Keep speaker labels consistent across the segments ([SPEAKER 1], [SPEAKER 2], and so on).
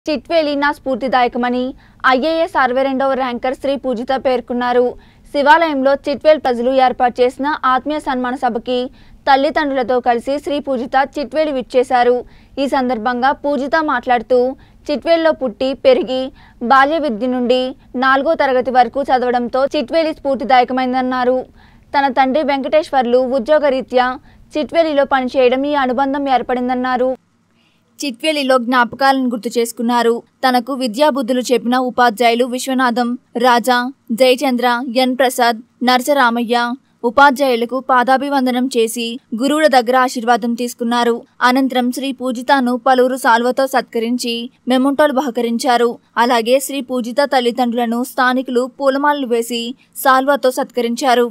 [SPEAKER 1] చిట్వేలి నా స్ఫూర్తిదాయకమని ఐఏఎస్ అరవై రెండవ ర్యాంకర్ శ్రీ పూజిత పేర్కొన్నారు శివాలయంలో చిట్వేల్ ప్రజలు ఏర్పాటు చేసిన ఆత్మీయ సన్మాన సభకి తల్లిదండ్రులతో కలిసి శ్రీ పూజిత చిట్వేలి విచ్చేశారు ఈ సందర్భంగా పూజిత మాట్లాడుతూ చిట్వేల్లో పుట్టి పెరిగి బాల్య విద్య నుండి నాలుగో తరగతి వరకు చదవడంతో చిట్వేలి స్ఫూర్తిదాయకమైందన్నారు తన తండ్రి వెంకటేశ్వర్లు ఉద్యోగరీత్యా చిట్వేలిలో పనిచేయడం ఈ అనుబంధం ఏర్పడిందన్నారు చిట్వేలిలో జ్ఞాపకాలను గుర్తు చేసుకున్నారు తనకు విద్యాబుద్ధులు చెప్పిన ఉపాధ్యాయులు విశ్వనాథం రాజా జయచంద్ర ఎన్ ప్రసాద్ నరసరామయ్య ఉపాధ్యాయులకు పాదాభివందనం చేసి గురువుల దగ్గర ఆశీర్వాదం తీసుకున్నారు అనంతరం శ్రీ పూజితను పలువురు సాల్వతో సత్కరించి మెమంటోలు బహకరించారు అలాగే శ్రీ పూజిత తల్లిదండ్రులను స్థానికులు పూలమాలలు వేసి సాల్వాతో సత్కరించారు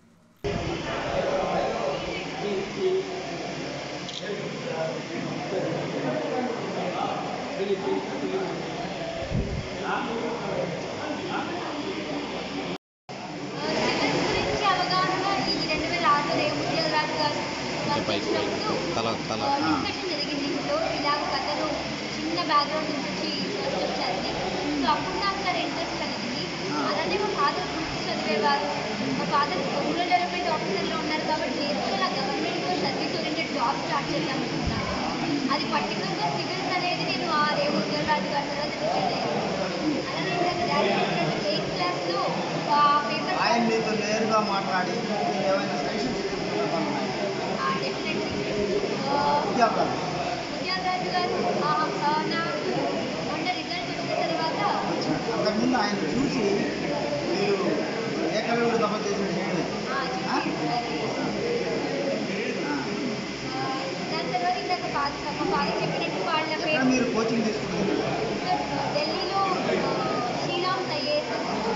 [SPEAKER 2] సివిల్స్ గురించి అవగాహన ఈ రెండు వేల ఆరులో రేపు ఉద్యోగరాజు గారు వర్క్
[SPEAKER 3] పైకి పైకి
[SPEAKER 2] చేసినప్పుడు
[SPEAKER 3] తల తల
[SPEAKER 2] డిస్కషన్ జరిగింది ఇంట్లో ఇలాగ కథను చిన్న బ్యాక్గ్రౌండ్ నుంచి వచ్చి ఫస్ట్ వచ్చారని సో అప్పుడు నాకు చాలా ఇంట్రెస్ట్ కలిగింది అలానే మా ఫాదర్ గ్రూప్ చదివేవారు మా ఫాదర్ రూరల్ డెవలప్మెంట్ ఆఫీసర్లో ఉన్నారు కాబట్టి నేను కూడా ఇలా government service oriented job start చేద్దాం అనుకున్నాను అది పర్టికులర్గా సివిల్స్ అనేది నేను ఆ రేపు ఉద్యోగరాజు గారి తర్వాత డిసైడ్ అయ్యాను అలానే ఇందాక డాడీ చెప్పినట్టు ఎయిత్ క్లాస్లో పేపర్
[SPEAKER 4] ఆయన మీతో నేరుగా మాట్లాడి మీరు ఏమైనా సజెషన్
[SPEAKER 2] డెఫినెట్లీ
[SPEAKER 4] ఉద్యోగాలు
[SPEAKER 2] ఉద్యోగరాజు గారు ఆ, ఆ, నా మొన్న రిజల్ట్ వచ్చిన తర్వాత
[SPEAKER 4] అంతకుముందు ఆయన చూసి మీరు ఏకలవ్యుడు తప్ప చేసిన చేయలేదు
[SPEAKER 2] ఆ, చూసి, ఆ, దాని తర్వాత ఇందాక ఫాదర్ మా ఫాదర్ చెప్పినట్టు వాళ్ళ
[SPEAKER 4] ఎక్కడ
[SPEAKER 2] పేరు
[SPEAKER 4] మీరు కోచింగ్ తీసుకుంటున్నారు
[SPEAKER 2] ఢిల్లీలో Sriram IAS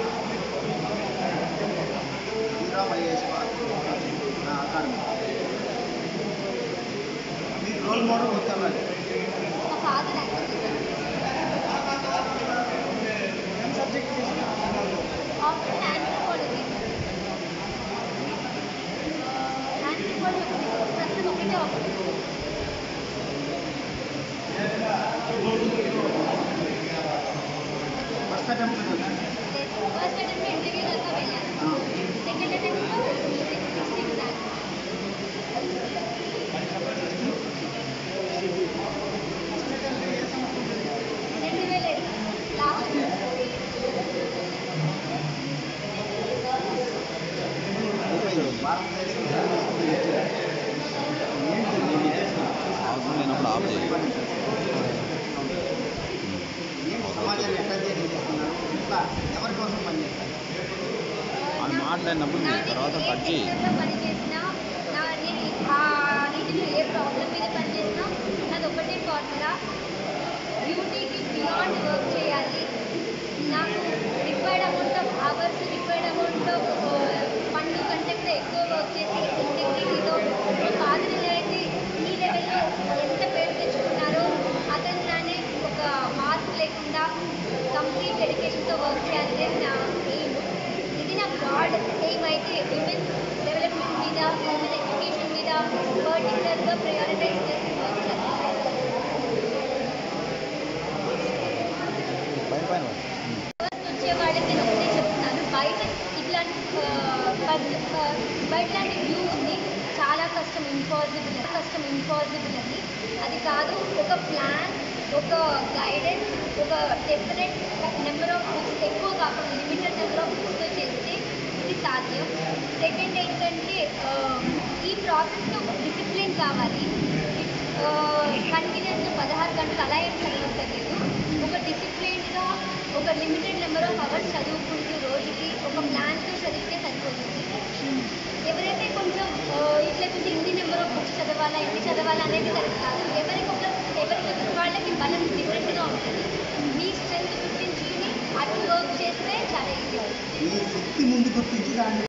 [SPEAKER 4] Sriram IAS academy మీకు రోల్ మోడల్ ఉద్యోగాలు
[SPEAKER 2] మా ఫాదర్ యాక్చువల్లీ
[SPEAKER 4] ఏం సబ్జెక్ట్ తీసుకుంటున్నారు
[SPEAKER 2] ఆప్షన్ యాంథ్రోపాలజీ యాంథ్రోపాలజీ ప్రస్తుతం ఒకటే option
[SPEAKER 4] first attempt
[SPEAKER 2] first attempt interview దాకా వెళ్ళాను సెకండ్ అటెంప్ట్లో సిక్స్టీన్ ర్యాంక్ రెండు వేల లాస్ట్
[SPEAKER 3] అవసరం లేనప్పుడు ఆఫ్ చేయి
[SPEAKER 4] ఏంటి సమాజాన్ని ఎట్లా తెలియజేస్తున్నారు ఇట్లా ఎవరి కోసం పనిచేస్తారు
[SPEAKER 3] వాళ్ళు మాట్లాడినప్పుడు
[SPEAKER 2] నా
[SPEAKER 3] మీరు తర్వాత
[SPEAKER 2] నేను
[SPEAKER 3] కట్ చేయి
[SPEAKER 2] ఏ పనిచేసినా నా నేను ఆ నీటిలో ఏ ప్రాబ్లం మీద పనిచేసినా నాది ఒకటే ఫార్ములా డ్యూటీకి బియాండ్ వర్క్ చేయాలి నాకు required amount of hours required amount of fund కంటే కూడా ఎక్కువ వర్క్ చేసి ఇంటిగ్రిటీతో మా ఫాదర్ ఎలా అయితే ఈ లెవెల్లో ఎంత పేరు తెచ్చుకున్నారో అతనిలానే ఒక మార్క్ లేకుండా కంప్లీట్ డెడికేషన్తో వర్క్ చేయాలనేది నా ఎయిమ్ ఇది నా బ్రాడ్ ఎయిమ్ అయితే విమెన్ డెవలప్మెంట్ మీద విమెన్ ఎడ్యుకేషన్ మీద పర్టికులర్గా ప్రయారిటైజ్ చేసి వర్క్ చేస్తాను
[SPEAKER 3] పైన పైన
[SPEAKER 2] ఫస్ట్ వచ్చే వాళ్ళకి నేను ఒకటే చెప్తున్నాను బయట ఇట్లాంటి ఆ, పద్- ఆ, బయట లాంటి వ్యూ ఉంది చాలా కష్టం ఇంపాసిబుల్ కష్టం ఇంపాసిబుల్ అని అది కాదు ఒక ప్లాన్ ఒక గైడెన్స్ ఒక డెఫినెట్ నెంబర్ ఆఫ్ బుక్స్ ఎక్కువ కాకుండా లిమిటెడ్ నెంబర్ ఆఫ్ బుక్స్తో చేస్తే ఇది సాధ్యం సెకండ్ ఏంటంటే ఆ, ఈ ప్రాసెస్లో డిసిప్లిన్ కావాలి కంటిన్యూస్గా పదహారు గంటలు అలా ఏం చదవక్కర్లేదు ఒక డిసిప్లిన్గా ఒక లిమిటెడ్ నెంబర్ ఆఫ్ అవర్స్ చదువుకుంటూ రోజుకి ఒక ప్లాన్తో చదివితే సరిపోతుంది ఎవరైతే కొంచెం ఆ, ఇట్లా కొంచెం ఇన్ని నెంబర్ ఆఫ్ బుక్స్ చదవాలా ఎన్ని చదవాలా అనేది కరెక్ట్ కాదు ఎవరికి ఒక ఎవరికి వాళ్ళకి బలం డిఫరెంట్గా ఉంటుంది మీ స్ట్రెంత్ గుర్తించుకుని అటు వర్క్ చేస్తే చాలా ఈజీ అవుతుంది
[SPEAKER 4] మీ శక్తి ముందు గుర్తించి దాన్ని